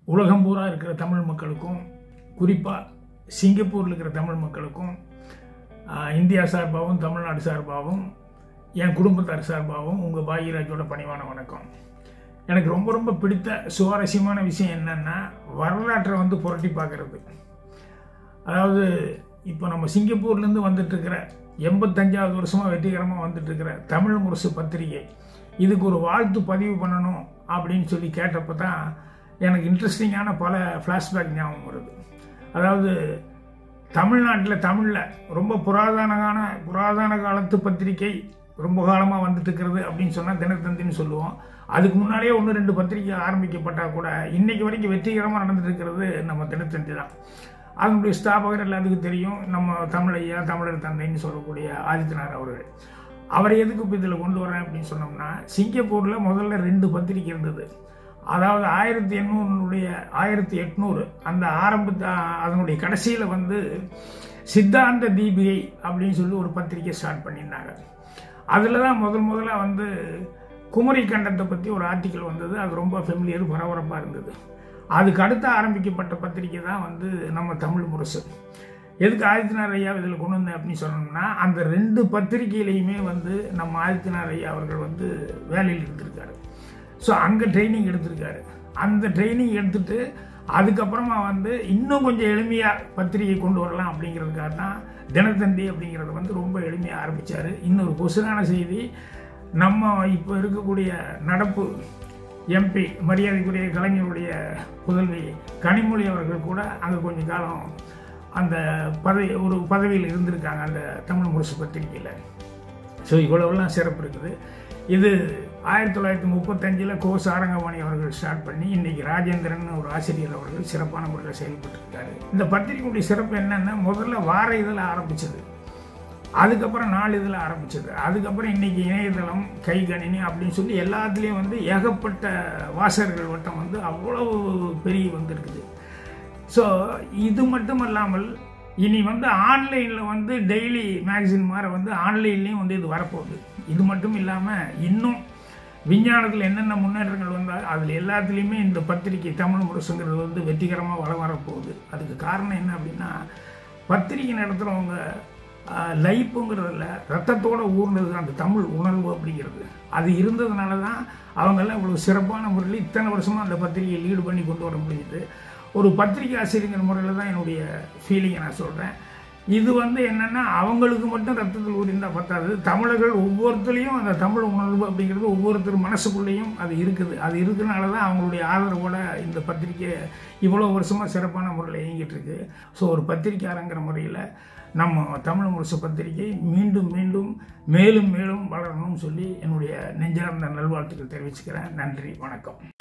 உலகம் பூரா இருக்கிற தமிழ் மக்களுக்கும் குறிப்பாக சிங்கப்பூரில் இருக்கிற தமிழ் மக்களுக்கும் ஆஹ், இந்தியா சார்பாகவும் தமிழ்நாடு சார்பாகவும் என் குடும்பத்தார் சார்பாகவும் உங்கள் பாகியராஜோட பணிவான வணக்கம் எனக்கு ரொம்ப ரொம்ப பிடித்த சுவாரஸ்யமான விஷயம் என்னென்னா வரலாற்றை வந்து புரட்டி பார்க்குறது அதாவது இப்போ நம்ம சிங்கப்பூர்லேருந்து வந்துட்டுருக்கிற எண்பத்தஞ்சாவது வருஷமாக வெற்றிகரமாக வந்துட்டுருக்கிற தமிழ் முரசு பத்திரிகை இதுக்கு ஒரு வாழ்த்து பதிவு பண்ணணும் அப்படின்னு சொல்லி கேட்டப்போ தான் எனக்கு இன்ட்ரெஸ்டிங்கான பல ஃப்ளாஷ்பேக் ஞாபகம் வருது அதாவது தமிழ்நாட்டில் தமிழில் ரொம்ப புராதனமான புராதன காலத்து பத்திரிகை ரொம்ப காலமாக வந்துட்டு இருக்கிறது அப்படின்னு சொன்னால் தினத்தந்தின்னு சொல்லுவோம் அதுக்கு முன்னாடியே ஒன்று ரெண்டு பத்திரிகை ஆரம்பிக்கப்பட்டால் கூட இன்னைக்கு வரைக்கும் வெற்றிகரமாக நடந்துட்டு இருக்கிறது நம்ம தினத்தந்தி தான் அதனுடைய ஸ்தாபகர் எல்லாத்துக்கும் தெரியும் நம்ம தமிழையா தமிழர் தந்தைன்னு சொல்லக்கூடிய ஆதித்யநாத் அவர்கள் அவரை எதுக்கு இப்போ இதில் கொண்டு வரேன் அப்படின்னு சொன்னோம்னா சிங்கப்பூரில் முதல்ல ரெண்டு பத்திரிகை இருந்தது அதாவது ஆயிரத்தி எண்ணூறுனுடைய ஆயிரத்தி எட்நூறு அந்த ஆரம்பத்து அதனுடைய கடைசியில் வந்து சித்தாந்த தீபிகை அப்படின்னு சொல்லி ஒரு பத்திரிகை ஸ்டார்ட் பண்ணியிருந்தாங்க அதில் தான் முதல் முதல்ல வந்து குமரி கண்டத்தை பற்றி ஒரு ஆர்டிக்கல் வந்தது அது ரொம்ப ஃபெமிலியர் பரபரப்பாக இருந்தது அதுக்கு அடுத்து ஆரம்பிக்கப்பட்ட பத்திரிகை தான் வந்து நம்ம தமிழ் முரசு எதுக்கு ஆதித்யநாத் ஐயா இதில் கொண்டு வந்தேன் அப்படின்னு சொன்னோம்னா அந்த ரெண்டு பத்திரிகையிலையுமே வந்து நம்ம ஆதித்யநாத் ஐயா அவர்கள் வந்து வேலையில் இருந்திருக்காரு ஸோ அங்கே ட்ரைனிங் எடுத்திருக்காரு அந்த ட்ரைனிங் எடுத்துட்டு அதுக்கப்புறமா வந்து இன்னும் கொஞ்சம் எளிமையாக பத்திரிகை கொண்டு வரலாம் அப்படிங்கிறதுக்காக தான் தினத்தந்தி அப்படிங்கிறத வந்து ரொம்ப எளிமையாக ஆரம்பித்தார் இன்னொரு கொசுரான செய்தி நம்ம இப்போ இருக்கக்கூடிய நடப்பு எம்பி மரியாதைக்குரிய கலைஞருடைய புதல்வி கனிமொழி அவர்கள் கூட அங்கே கொஞ்ச காலம் அந்த பதவி ஒரு பதவியில் இருந்திருக்காங்க அந்த தமிழ் முரசு பத்திரிகையில் ஸோ இவ்வளவுலாம் சிறப்பு இருக்குது இது ஆயிரத்தி தொள்ளாயிரத்தி முப்பத்தஞ்சில் கோ சாரங்கபாணி அவர்கள் ஸ்டார்ட் பண்ணி இன்னைக்கு ராஜேந்திரன் ஒரு ஆசிரியர் அவர்கள் சிறப்பான முறையில் செயல்பட்டுருக்காரு இந்த பத்திரிகையுடைய சிறப்பு என்னன்னா முதல்ல வார இதில் ஆரம்பிச்சது அதுக்கப்புறம் நாலு இதில் ஆரம்பிச்சது அதுக்கப்புறம் இன்னைக்கு இணையதளம் கை கணினி அப்படின்னு சொல்லி எல்லாத்துலேயும் வந்து ஏகப்பட்ட வாசகர்கள் வட்டம் வந்து அவ்வளவு பெரிய வந்திருக்குது ஸோ இது மட்டும் இல்லாமல் இனி வந்து ஆன்லைனில் வந்து டெய்லி மேகசின் மாதிரி வந்து ஆன்லைன்லேயும் வந்து இது வரப்போகுது இது மட்டும் இல்லாமல் இன்னும் விஞ்ஞானத்தில் என்னென்ன முன்னேற்றங்கள் வந்தால் அதில் எல்லாத்துலேயுமே இந்த பத்திரிகை தமிழ் முரசுங்கிறது வந்து வெற்றிகரமாக வளம் வரப்போகுது அதுக்கு காரணம் என்ன அப்படின்னா பத்திரிகை நடத்துகிறவங்க லைஃப்புங்கிறதுல ரத்தத்தோடு ஊர்னது அந்த தமிழ் உணர்வு அப்படிங்கிறது அது இருந்ததுனால தான் அவங்கெல்லாம் இவ்வளோ சிறப்பான முறையில் இத்தனை வருஷமாக அந்த பத்திரிகையை லீடு பண்ணி கொண்டு வர முடியுது ஒரு பத்திரிகை ஆசிரியங்கிற முறையில் தான் என்னுடைய ஃபீலிங்கை நான் சொல்கிறேன் இது வந்து என்னென்னா அவங்களுக்கு மட்டும் ரத்தத்தில் ஊறிந்தால் பத்தாது தமிழர்கள் ஒவ்வொருத்தரையும் அந்த தமிழ் உணர்வு அப்படிங்கிறது ஒவ்வொருத்தர் மனசுக்குள்ளேயும் அது இருக்குது அது இருக்கிறனால தான் அவங்களுடைய ஆதரவோட இந்த பத்திரிக்கை இவ்வளோ வருஷமாக சிறப்பான முறையில் இயங்கிட்டு இருக்கு ஸோ ஒரு பத்திரிக்கையாளங்கிற முறையில் நம்ம தமிழ் முரசு பத்திரிகை மீண்டும் மீண்டும் மேலும் மேலும் வளரணும்னு சொல்லி என்னுடைய நெஞ்சார்ந்த நல்வாழ்த்துக்கள் தெரிவிச்சுக்கிறேன் நன்றி வணக்கம்